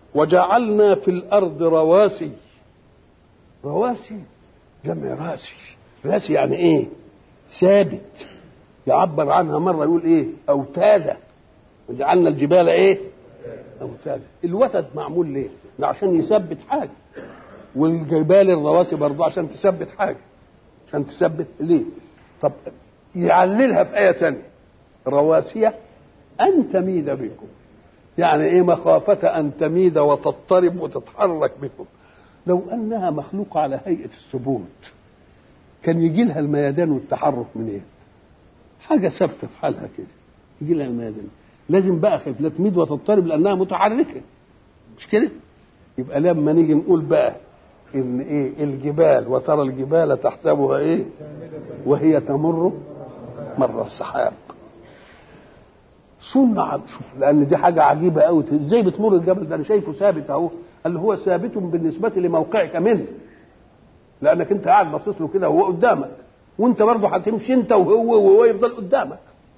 وجعلنا في الارض رواسي رواسي جمع راسي راسي يعني ايه ثابت يعبر عنها مره يقول ايه اوتادا وجعلنا الجبال ايه اوتادا الوتد معمول ليه ده عشان يثبت حاجه والجبال الرواسي برضه عشان تثبت حاجه عشان تثبت ليه طب يعللها في ايه ثانيه رواسي ان تميد بكم يعني ايه مخافه ان تميد وتضطرب وتتحرك بكم لو انها مخلوقه على هيئه الثبوت كان يجي لها الميدان والتحرك منين إيه؟ حاجه ثابته في حالها كده يجي لها الميدان لازم بقى خايف لا تميد وتضطرب لانها متحركه مش كده يبقى لما نيجي نقول بقى ان ايه الجبال وترى الجبال تحسبها ايه وهي تمر مر السحاب صنع شوف لان دي حاجه عجيبه قوي ازاي بتمر الجبل ده انا شايفه ثابت اهو قال هو ثابت بالنسبه لموقعك منه لانك انت قاعد باصص له كده وهو قدامك وانت برضه هتمشي انت وهو وهو يفضل قدامك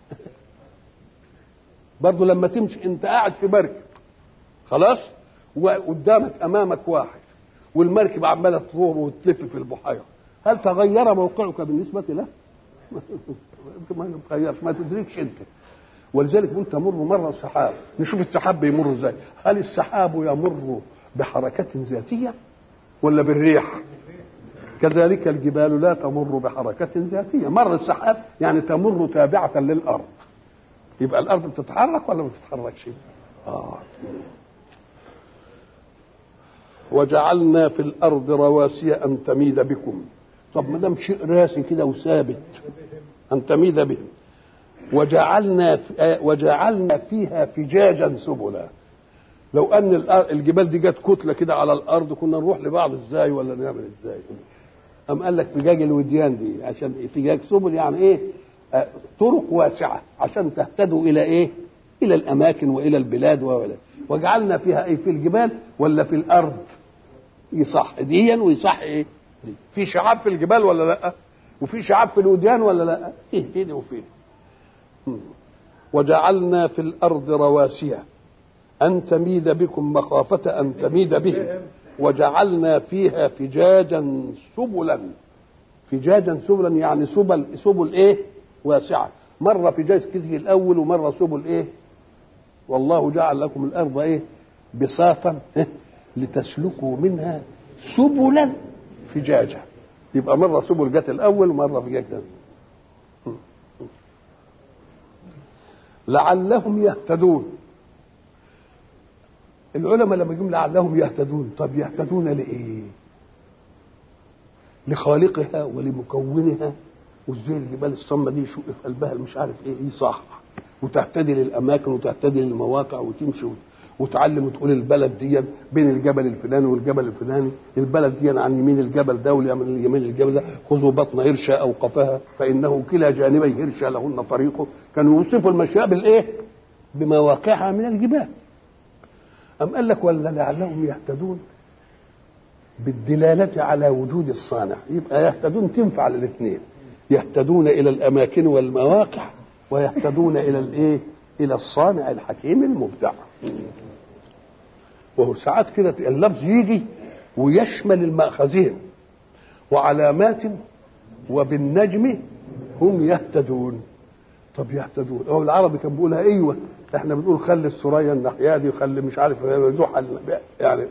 برضه لما تمشي انت قاعد في مركب خلاص وقدامك امامك واحد والمركب عماله تدور وتلف في البحيره هل تغير موقعك بالنسبه له؟ ما يتغيرش ما تدركش انت ولذلك قلت تمر مره السحاب نشوف السحاب بيمر ازاي هل السحاب يمر بحركة ذاتية ولا بالريح كذلك الجبال لا تمر بحركة ذاتية مر السحاب يعني تمر تابعة للأرض يبقى الأرض بتتحرك ولا ما بتتحركش آه. وجعلنا في الأرض رواسي أن تميد بكم طب ما دام شيء راسي كده وثابت أن تميد بهم وجعلنا وجعلنا فيها فجاجا سبلا لو ان الجبال دي جت كتله كده على الارض كنا نروح لبعض ازاي ولا نعمل ازاي ام قال لك فجاج الوديان دي عشان فجاج سبل يعني ايه آه طرق واسعه عشان تهتدوا الى ايه الى الاماكن والى البلاد ولا وجعلنا فيها ايه في الجبال ولا في الارض يصح ديا ويصح ايه دي. في شعاب في الجبال ولا لا وفي شعاب في الوديان ولا لا فيه كده وفيه وجعلنا في الارض رواسي ان تميد بكم مخافه ان تميد بهم وجعلنا فيها فجاجا سبلا فجاجا سبلا يعني سبل سبل ايه واسعه مره فجاج كده الاول ومره سبل ايه والله جعل لكم الارض ايه بساطا لتسلكوا منها سبلا فجاجا يبقى مره سبل جت الاول ومره فجاج لعلهم يهتدون العلماء لما يقولون لعلهم يهتدون طب يهتدون لايه لخالقها ولمكونها وازاي الجبال الصمة دي يشق في قلبها مش عارف ايه دي صح وتهتدي للاماكن وتهتدي للمواقع وتمشي وتعلم وتقول البلد دي بين الجبل الفلاني والجبل الفلاني البلد دي عن يمين الجبل ده وعن يمين الجبل ده خذوا بطن هرشة او قفاها فانه كلا جانبي هرشة لهن طريقه كانوا يوصفوا المشاء بالايه بمواقعها من الجبال أم قال لك ولا لعلهم يهتدون بالدلالة على وجود الصانع يبقى يهتدون تنفع للاثنين يهتدون إلى الأماكن والمواقع ويهتدون إلى الإيه؟ إلى الصانع الحكيم المبدع وهو ساعات كده اللفظ يجي ويشمل المأخذين وعلامات وبالنجم هم يهتدون طب يهتدون هو العربي كان بيقولها ايوه احنا بنقول خلي السرية الناحية دي وخلي مش عارف زحل يعني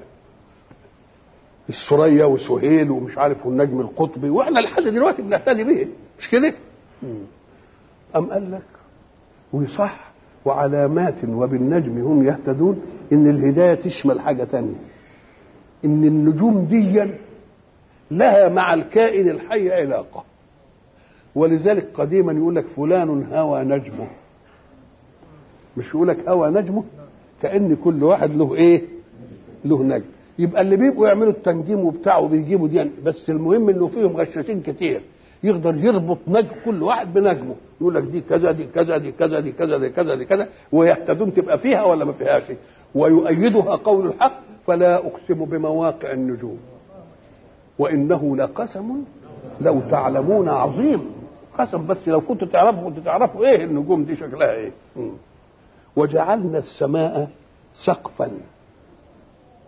السرية وسهيل ومش عارف والنجم القطبي واحنا لحد دلوقتي بنهتدي بيه مش كده؟ أم قال لك ويصح وعلامات وبالنجم هم يهتدون ان الهداية تشمل حاجة تانية ان النجوم دي لها مع الكائن الحي علاقة ولذلك قديما يقول لك فلان هوى نجمه مش يقول لك هوى نجمه كان كل واحد له ايه له نجم يبقى اللي بيبقوا يعملوا التنجيم وبتاعه بيجيبوا دي بس المهم انه فيهم غشاشين كتير يقدر يربط نجم كل واحد بنجمه يقول لك دي كذا دي كذا دي كذا دي كذا دي كذا دي كذا ويهتدون تبقى فيها ولا ما فيهاش ويؤيدها قول الحق فلا اقسم بمواقع النجوم وانه لقسم لو تعلمون عظيم قسم بس لو كنتوا تعرفوا كنتوا تعرفوا ايه النجوم دي شكلها ايه وجعلنا السماء سقفا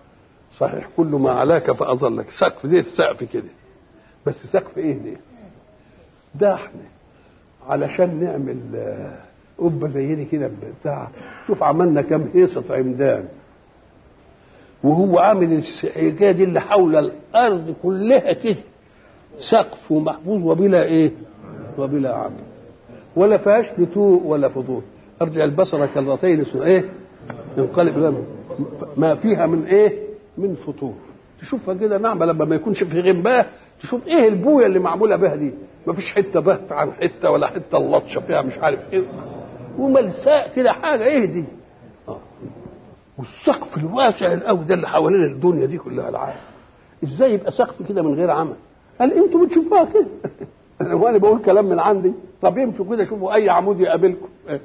صحيح كل ما علاك فاظلك سقف زي السقف كده بس سقف ايه ده ده احنا علشان نعمل آه، قبه زي دي كده بتاع شوف عملنا كم هيصه عمدان وهو عامل الحكايه دي اللي حول الارض كلها كده سقف ومحفوظ وبلا ايه وبلا عمل ولا فيهاش نتوء ولا فضول ارجع البصر كرتين اسمه ايه ينقلب الى ما فيها من ايه من فطور تشوفها كده نعمه لما ما يكونش في غنباه تشوف ايه البويه اللي معموله بها دي ما فيش حته بهت عن حته ولا حته اللطشه فيها مش عارف ايه وملساء كده حاجه ايه دي آه. والسقف الواسع القوي ده اللي حوالين الدنيا دي كلها العالم ازاي يبقى سقف كده من غير عمل قال انتوا بتشوفوها كده انا وانا بقول كلام من عندي طب امشوا كده شوفوا اي عمود يقابلكم إيه؟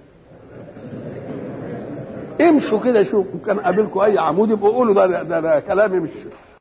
امشوا كده شوفوا كان قابلكم اي عمود يبقوا قولوا ده, ده, ده كلامي مش